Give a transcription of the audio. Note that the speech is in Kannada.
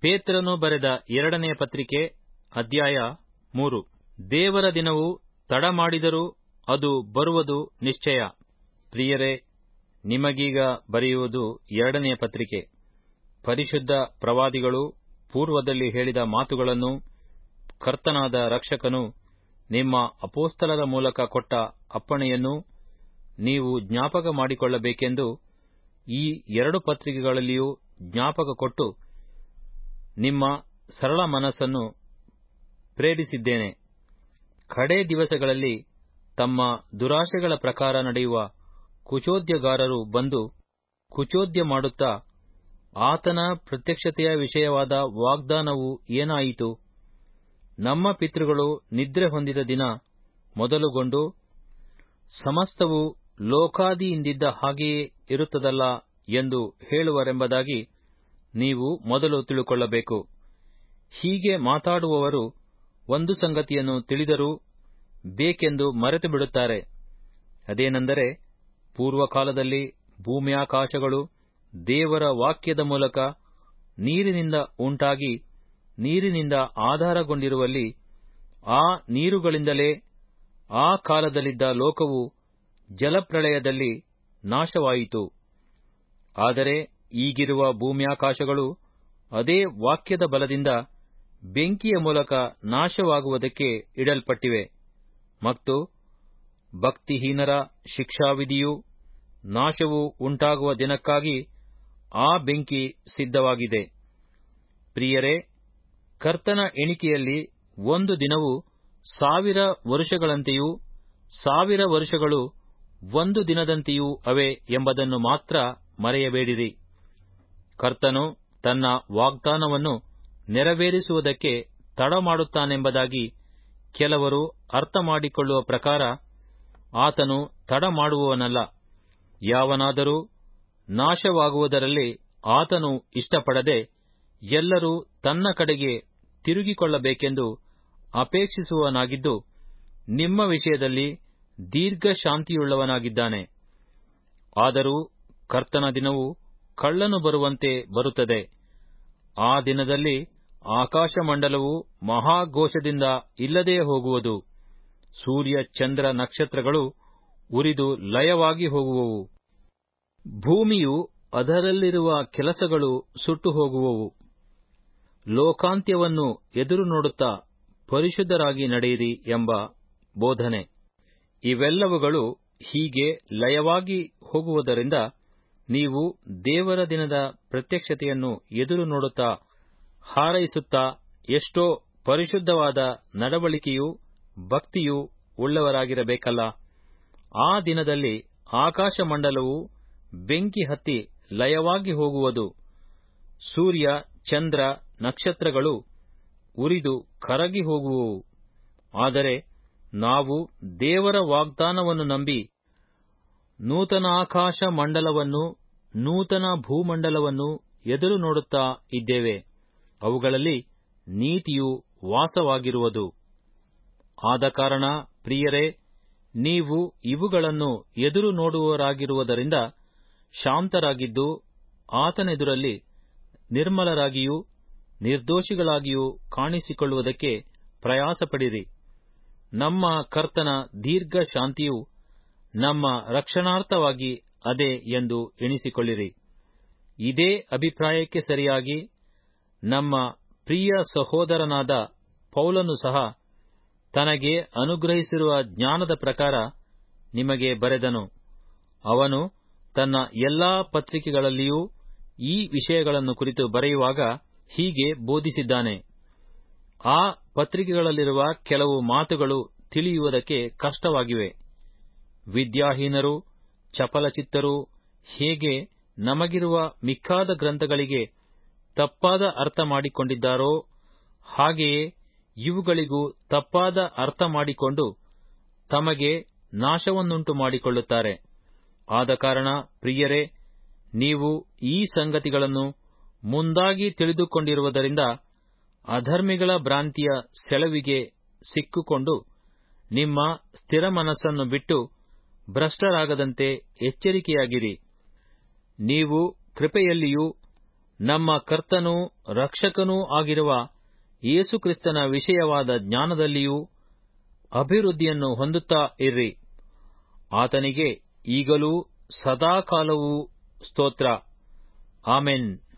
ಪೇತ್ರನು ಬರೆದ ಎರಡನೆಯ ಪತ್ರಿಕೆ ಅಧ್ಯಾಯ ಮೂರು ದೇವರ ದಿನವು ತಡ ಮಾಡಿದರೂ ಅದು ಬರುವುದು ನಿಶ್ಚಯ ಪ್ರಿಯರೇ ನಿಮಗೀಗ ಬರೆಯುವುದು ಎರಡನೆಯ ಪತ್ರಿಕೆ ಪರಿಶುದ್ಧ ಪ್ರವಾದಿಗಳು ಪೂರ್ವದಲ್ಲಿ ಹೇಳಿದ ಮಾತುಗಳನ್ನು ಕರ್ತನಾದ ರಕ್ಷಕನು ನಿಮ್ಮ ಅಪೋಸ್ತಲರ ಮೂಲಕ ಕೊಟ್ಟ ಅಪ್ಪಣೆಯನ್ನು ನೀವು ಜ್ಞಾಪಕ ಮಾಡಿಕೊಳ್ಳಬೇಕೆಂದು ಈ ಎರಡು ಪತ್ರಿಕೆಗಳಲ್ಲಿಯೂ ಜ್ಞಾಪಕ ಕೊಟ್ಟು ನಿಮ್ಮ ಸರಳ ಮನಸ್ಸನ್ನು ಪ್ರೇರಿಸಿದ್ದೇನೆ ಕಡೇ ದಿವಸಗಳಲ್ಲಿ ತಮ್ಮ ದುರಾಶೆಗಳ ಪ್ರಕಾರ ನಡೆಯುವ ಕುಚೋದ್ಯಗಾರರು ಬಂದು ಕುಚೋದ್ಯ ಮಾಡುತ್ತಾ ಆತನ ಪ್ರತ್ಯಕ್ಷತೆಯ ವಿಷಯವಾದ ವಾಗ್ದಾನವು ಏನಾಯಿತು ನಮ್ಮ ಪಿತೃಗಳು ನಿದ್ರೆ ಹೊಂದಿದ ದಿನ ಮೊದಲುಗೊಂಡು ಸಮಸ್ತವು ಲೋಕಾದಿಯಿಂದಿದ್ದ ಹಾಗೆಯೇ ಇರುತ್ತದಲ್ಲ ಎಂದು ಹೇಳುವರೆಂಬುದಾಗಿ ನೀವು ಮೊದಲು ತಿಳುಕೊಳ್ಳಬೇಕು ಹೀಗೆ ಮಾತಾಡುವವರು ಒಂದು ಸಂಗತಿಯನ್ನು ತಿಳಿದರೂ ಬೇಕೆಂದು ಮರೆತು ಬಿಡುತ್ತಾರೆ ಅದೇನೆಂದರೆ ಪೂರ್ವಕಾಲದಲ್ಲಿ ಭೂಮ್ಯಾಕಾಶಗಳು ದೇವರ ವಾಕ್ಯದ ಮೂಲಕ ನೀರಿನಿಂದ ಉಂಟಾಗಿ ನೀರಿನಿಂದ ಆಧಾರಗೊಂಡಿರುವಲ್ಲಿ ಆ ನೀರುಗಳಿಂದಲೇ ಆ ಕಾಲದಲ್ಲಿದ್ದ ಲೋಕವು ಜಲಪ್ರಳಯದಲ್ಲಿ ನಾಶವಾಯಿತು ಆದರೆ ಈಗಿರುವ ಭೂಮ್ಯಾಕಾಶಗಳು ಅದೇ ವಾಕ್ಯದ ಬಲದಿಂದ ಬೆಂಕಿಯ ಮೂಲಕ ನಾಶವಾಗುವುದಕ್ಕೆ ಇಡಲ್ಪಟ್ಟಿವೆ ಮತ್ತು ಭಕ್ತಿಹೀನರ ಶಿಕ್ಷಾವಿಧಿಯೂ ನಾಶವೂ ಉಂಟಾಗುವ ದಿನಕ್ಕಾಗಿ ಆ ಬೆಂಕಿ ಸಿದ್ಧವಾಗಿದೆ ಪ್ರಿಯರೇ ಕರ್ತನ ಎಣಿಕೆಯಲ್ಲಿ ಒಂದು ದಿನವು ಸಾವಿರ ವರುಷಗಳಂತೆಯೂ ಸಾವಿರ ವರುಷಗಳು ಒಂದು ದಿನದಂತೆಯೂ ಅವೆ ಎಂಬುದನ್ನು ಮಾತ್ರ ಮರೆಯಬೇಡಿರಿ ಕರ್ತನು ತನ್ನ ವಾಗ್ದಾನವನ್ನು ನೆರವೇರಿಸುವುದಕ್ಕೆ ತಡ ಮಾಡುತ್ತಾನೆಂಬುದಾಗಿ ಕೆಲವರು ಅರ್ಥ ಮಾಡಿಕೊಳ್ಳುವ ಪ್ರಕಾರ ಆತನು ತಡ ಮಾಡುವವನಲ್ಲ ಯಾವನಾದರೂ ನಾಶವಾಗುವುದರಲ್ಲಿ ಆತನು ಇಷ್ಟಪಡದೆ ಎಲ್ಲರೂ ತನ್ನ ಕಡೆಗೆ ತಿರುಗಿಕೊಳ್ಳಬೇಕೆಂದು ಅಪೇಕ್ಷಿಸುವವನಾಗಿದ್ದು ನಿಮ್ಮ ವಿಷಯದಲ್ಲಿ ದೀರ್ಘ ಶಾಂತಿಯುಳ್ಳವನಾಗಿದ್ದಾನೆ ಆದರೂ ಕರ್ತನ ದಿನವು ಕಳ್ಳನು ಬರುವಂತೆ ಬರುತ್ತದೆ ಆ ದಿನದಲ್ಲಿ ಆಕಾಶಮಂಡಲವು ಮಹಾಘೋಷದಿಂದ ಇಲ್ಲದೇ ಹೋಗುವುದು ಸೂರ್ಯ ಚಂದ್ರ ನಕ್ಷತ್ರಗಳು ಉರಿದು ಲಯವಾಗಿ ಹೋಗುವವು ಭೂಮಿಯು ಅದರಲ್ಲಿರುವ ಕೆಲಸಗಳು ಸುಟ್ಟು ಹೋಗುವವು ಲೋಕಾಂತ್ಯವನ್ನು ಎದುರು ನೋಡುತ್ತಾ ಪರಿಶುದ್ಧರಾಗಿ ನಡೆಯಿರಿ ಎಂಬ ಬೋಧನೆ ಇವೆಲ್ಲವುಗಳು ಹೀಗೆ ಲಯವಾಗಿ ಹೋಗುವುದರಿಂದ ನೀವು ದೇವರ ದಿನದ ಪ್ರತ್ಯಕ್ಷತೆಯನ್ನು ಎದುರು ನೋಡುತ್ತಾ ಹಾರೈಸುತ್ತಾ ಎಷ್ಟೋ ಪರಿಶುದ್ಧವಾದ ನಡವಳಿಕೆಯೂ ಭಕ್ತಿಯೂ ಉಳ್ಳವರಾಗಿರಬೇಕಲ್ಲ ಆ ದಿನದಲ್ಲಿ ಆಕಾಶಮಂಡಲವು ಬೆಂಕಿ ಹತ್ತಿ ಲಯವಾಗಿ ಹೋಗುವುದು ಸೂರ್ಯ ಚಂದ್ರ ನಕ್ಷತ್ರಗಳು ಉರಿದು ಕರಗಿ ಹೋಗುವವು ಆದರೆ ನಾವು ದೇವರ ವಾಗ್ದಾನವನ್ನು ನಂಬಿ ನೂತನಾಕಾಶ ಮಂಡಲವನ್ನು ನೂತನ ಭೂಮಂಡಲವನ್ನು ಎದುರು ನೋಡುತ್ತಾ ಇದ್ದೇವೆ ಅವುಗಳಲ್ಲಿ ನೀತಿಯು ವಾಸವಾಗಿರುವುದು ಆದ ಕಾರಣ ಪ್ರಿಯರೇ ನೀವು ಇವುಗಳನ್ನು ಎದುರು ನೋಡುವವರಾಗಿರುವುದರಿಂದ ಶಾಂತರಾಗಿದ್ದು ಆತನೆದುರಲ್ಲಿ ನಿರ್ಮಲರಾಗಿಯೂ ನಿರ್ದೋಷಿಗಳಾಗಿಯೂ ಕಾಣಿಸಿಕೊಳ್ಳುವುದಕ್ಕೆ ಪ್ರಯಾಸಪಡಿರಿ ನಮ್ಮ ಕರ್ತನ ದೀರ್ಘ ಶಾಂತಿಯು ನಮ್ಮ ರಕ್ಷಣಾರ್ಥವಾಗಿ ಅದೇ ಎಂದು ಎಣಿಸಿಕೊಳ್ಳಿರಿ ಇದೇ ಅಭಿಪ್ರಾಯಕ್ಕೆ ಸರಿಯಾಗಿ ನಮ್ಮ ಪ್ರಿಯ ಸಹೋದರನಾದ ಪೌಲನು ಸಹ ತನಗೆ ಅನುಗ್ರಹಿಸಿರುವ ಜ್ಞಾನದ ಪ್ರಕಾರ ನಿಮಗೆ ಬರೆದನು ಅವನು ತನ್ನ ಎಲ್ಲಾ ಪತ್ರಿಕೆಗಳಲ್ಲಿಯೂ ಈ ವಿಷಯಗಳನ್ನು ಕುರಿತು ಬರೆಯುವಾಗ ಹೀಗೆ ಬೋಧಿಸಿದ್ದಾನೆ ಆ ಪತ್ರಿಕೆಗಳಲ್ಲಿರುವ ಕೆಲವು ಮಾತುಗಳು ತಿಳಿಯುವುದಕ್ಕೆ ಕಷ್ಟವಾಗಿವೆ ವಿದ್ಯಾಹೀನರು ಚಪಲಚಿತ್ತರು ಹೇಗೆ ನಮಗಿರುವ ಮಿಕ್ಕಾದ ಗ್ರಂಥಗಳಿಗೆ ತಪ್ಪಾದ ಅರ್ಥ ಮಾಡಿಕೊಂಡಿದ್ದಾರೋ ಹಾಗೆಯೇ ಇವುಗಳಿಗೂ ತಪ್ಪಾದ ಅರ್ಥ ಮಾಡಿಕೊಂಡು ತಮಗೆ ನಾಶವನ್ನುಂಟು ಮಾಡಿಕೊಳ್ಳುತ್ತಾರೆ ಆದ ಕಾರಣ ಪ್ರಿಯರೇ ನೀವು ಈ ಸಂಗತಿಗಳನ್ನು ಮುಂದಾಗಿ ತಿಳಿದುಕೊಂಡಿರುವುದರಿಂದ ಅಧರ್ಮಿಗಳ ಭ್ರಾಂತಿಯ ಸೆಳವಿಗೆ ಸಿಕ್ಕಿಕೊಂಡು ನಿಮ್ಮ ಸ್ಥಿರ ಮನಸ್ಸನ್ನು ಬಿಟ್ಟು ಭ್ರಷ್ಟರಾಗದಂತೆ ಎಚ್ಚರಿಕೆಯಾಗಿರಿ ನೀವು ಕೃಪೆಯಲ್ಲಿಯೂ ನಮ್ಮ ಕರ್ತನೂ ರಕ್ಷಕನೂ ಆಗಿರುವ ಯೇಸುಕ್ರಿಸ್ತನ ವಿಷಯವಾದ ಜ್ಞಾನದಲ್ಲಿಯೂ ಅಭಿವೃದ್ಧಿಯನ್ನು ಹೊಂದುತ್ತಾ ಇರ್ರಿ ಆತನಿಗೆ ಈಗಲೂ ಸದಾಕಾಲವೂ ಸ್ತೋತ್ರ ಆಮೆನ್